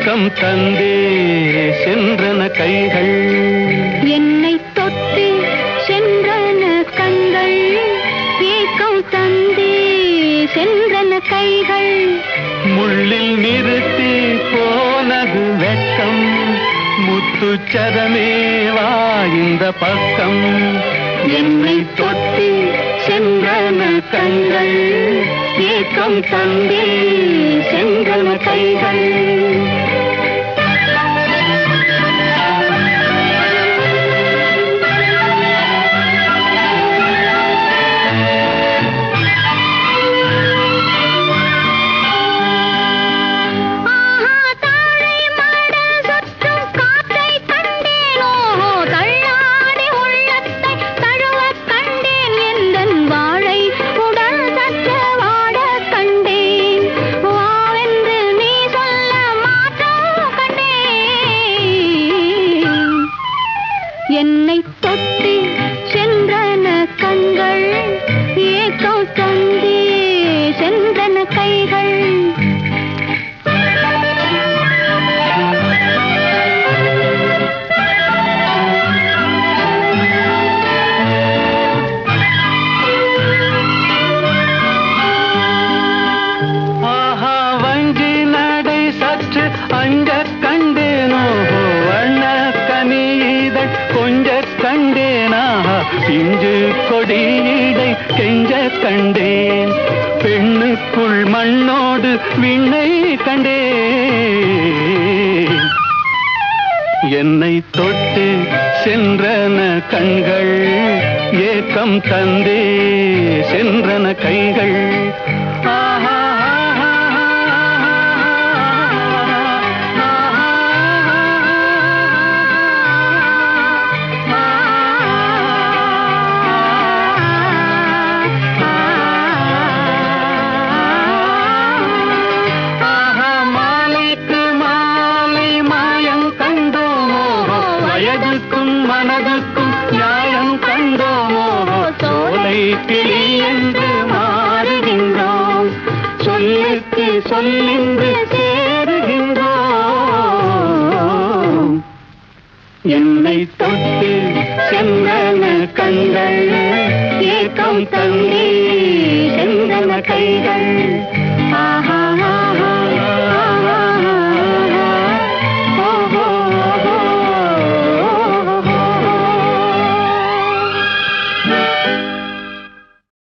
ஏக்கம் தந்தே சென்றன கைகள் என்னை தொட்டு சென்றன கண்கள் ஏக்கம் தந்தே சென்றன கைகள் முள்ளில் நிறுத்தி போனது வெட்கம் முத்துச்சரமே வா இந்த பக்கம் என்னை தொட்டு சென்றன கண்கள் ஏக்கம் தந்தே சென்றன கைகள் ஆஹா தாழை மடல் சுற்றும் காற்றைக் கண்டேனோ தள்ளாடி உள்ளத்தை தழுவக் கண்டேன் எந்தன் வாழை உடல் சற்று வாடக் கண்டேன் வாவென்று நீ சொல்ல மாற்றம் கண்டேன் என்னை தொட்டு சென்றன கண்கள் ஏக்கம் தந்தே சென்றன கைகள் ஆஹா வஞ்சி நடை சற்று அஞ்ச கண்டேனோ வண்ண கனியிதழ் கொஞ்ச கண்டேனா பிஞ்சு கொடியிடை கெஞ்ச கண்டேன் பெண்ணுக்குள் மண்ணோடு விண்ணை கண்டேன் என்னை தொட்டு சென்றன கண்கள் ஏக்கம் தந்தே சென்றன கைகள் ஆஹா, ஆஹா, மாலைக்கு மாலை மாயம் கண்டோமோ வயதுக்கும் மனதுக்கும் நியாயம் கண்டோமோ சோலை கிளி என்று மாறுகின்றோம் சொல்லுக்கு சொல்லின்று சேருகின்றோம் என்னை தொட்டு சென்றன கண்கள் ஏக்கம் தந்தே சென்றன கைகள்